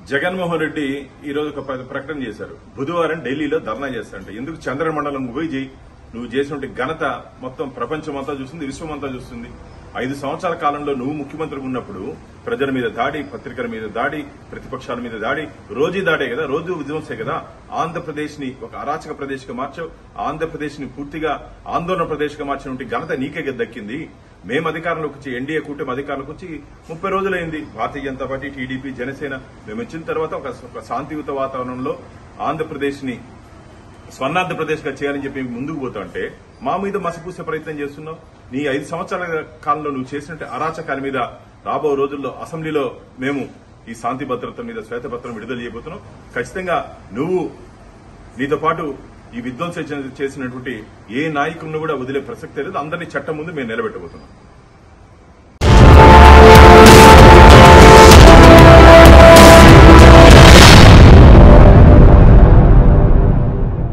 జగన్మోహన్ రెడ్డి ఈ రోజు ఒక ప్ర- ప్రకటన చేశారు బుధవారం ఢిల్లీలో ధర్నా చేస్తారంట ఎందుకు చంద్ర మండలం పోయి చేయి నువ్వు చేసినటువంటి ఘనత మొత్తం ప్రపంచం అంతా చూస్తుంది విశ్వం అంతా చూస్తుంది ఐదు సంవత్సరాల కాలంలో నువ్వు ముఖ్యమంత్రిగా ఉన్నప్పుడు ప్రజల మీద దాడి పత్రికల మీద దాడి ప్రతిపక్షాల మీద దాడి రోజు దాడే కదా రోజు విధ్వంసే కదా ఆంధ్రప్రదేశ్ ని ఒక అరాచక ప్రదేశ్ గా మార్చావు ఆంధ్రప్రదేశ్ ని పూర్తిగా ఆందోళన ప్రదేశ్ గా మార్చినటువంటి ఘనత నీకే కదా దక్కింది మేము అధికారంలోకి వచ్చి ఎన్డీఏ కూటమి అధికారంలోకి వచ్చి ముప్పై రోజులైంది భారతీయ జనతా పార్టీ టీడీపీ జనసేన మేము వచ్చిన తర్వాత ఒక ఒక శాంతియుత వాతావరణంలో ఆంధ్రప్రదేశ్ ని స్వర్ణాంధ్రప్రదేశ్ గా చేయాలని చెప్పి ముందుకు పోతా అంటే మా మీద మసిపూసే ప్రయత్నం చేస్తున్నావు నీ ఐదు సంవత్సరాల కాలంలో నువ్వు చేసినట్టు అరాచకాల మీద రాబో రోజుల్లో అసెంబ్లీలో మేము ఈ శాంతి భద్రత మీద శ్వేతపత్రం విడుదల చేయబోతున్నాం ఖచ్చితంగా నువ్వు నీతో పాటు ఈ విధ్వంసం చేసినటువంటి ఏ నాయకుడిని కూడా వదిలే ప్రసక్తే లేదు అందరినీ చట్టం ముందు మేము నిలబెట్టబోతున్నాం